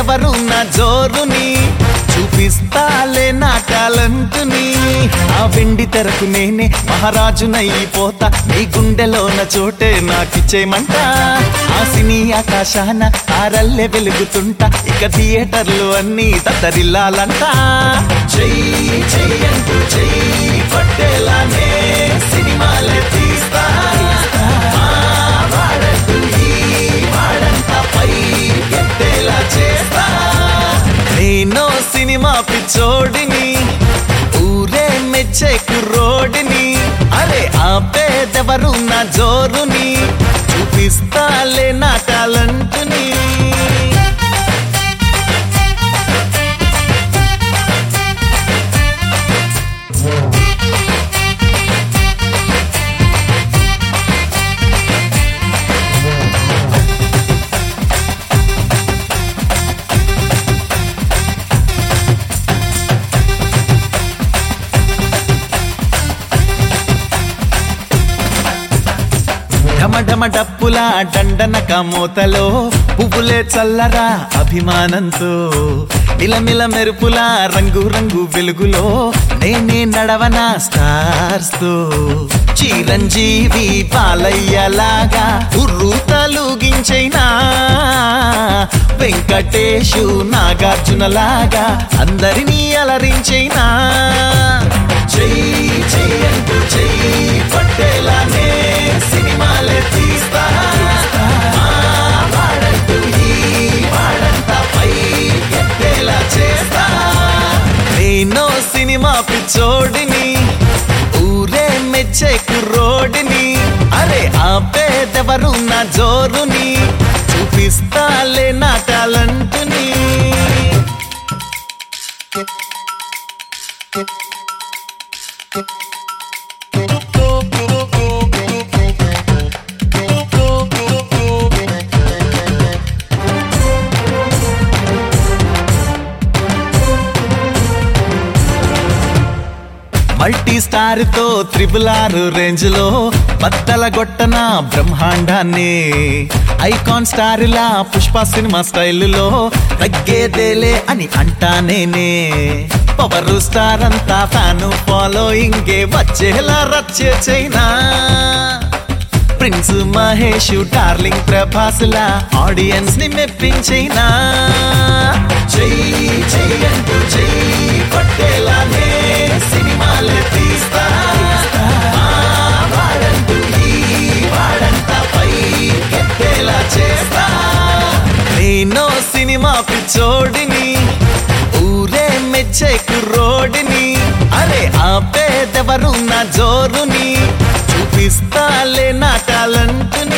ఆపేదెవరు నా జోరుని చూపిస్తాలే నా టాలెంటుని ఆ వెండి తెరకు నేనే మహారాజునైపోతా నీ గుండెలోన చోటే నాకిచ్చేయమంట ఆ సినీ ఆకాశాన తారల్లే వెలుగుతుంటా ఇక థియేటర్లు అన్నీ తత్తరిల్లాలంట చెయ్యి చెయ్యంటూ చెయ్యి పట్టేలానే సినిమాలే తీస్తా మా వాడంటూ ఈ వాడంతా పై ఎత్తేలా చేస్తా నేను సినిమా పిచ్చోడిని ఊరే మెచ్చే కుర్రోడిని అరే ఆపేదెవరు నా జోరుని చూపిస్తాలే నా టాలెంట్ని ఢమఢమ డప్పుల దండనక మూతలో పువ్వులే చల్లరా అభిమానంతో మిలమిల మెరుపుల రంగు రంగు వెలుగులో నేనే నడవనా స్టార్స్ తో చిరంజీవి పాలయ్యలాగా ఉర్రు తలుగించైనా వెంకటేశు నాగార్జునలాగా అందరినీ అలరించైనా చెయ్యి చెయ్యంటూ చెయ్యి పట్టేలానే సినిమాలే తీస్తా మా వాడంటూ ఈ వాడంతా పై ఎత్తేలా చేస్తా నేను సినిమా పిచ్చోడిని ఊరే మెచ్చే కుర్రోడిని అరే ఆపేదెవరు నా జోరుని చూపిస్తాలే నా టాలెంట్ని మల్టీ స్టార్ తో త్రిబుల్ ఆర్ రేంజ్ లో బద్దల గొట్టన బ్రహ్మాండాన్ని ఐకాన్ స్టార్ లా పుష్ప సినిమా స్టైల్లో తగ్గేదేలే అని అంటానేనే పవర్ స్టార్ అంతా ఫ్యాను ఫాలోయింగే వచ్చేలా రచ్చే చైనా ప్రిన్స్ మహేష్ డార్లింగ్ ప్రభాస్లా ఆడియన్స్ ని మెప్పించైనా చెయ్యి చెయ్యంటూ చెయ్యి పట్టేలానే సినిమాలే తీస్తా మా వాడంటూ ఈ వాడంతా పై ఎత్తేలా చేస్తా నేను సినిమా పిచ్చోడిని ఊరే మెచ్చే కుర్రోడిని అరే ఆపేదెవరు నా జోరుని చూపిస్తాలే నా టాలెంట్ని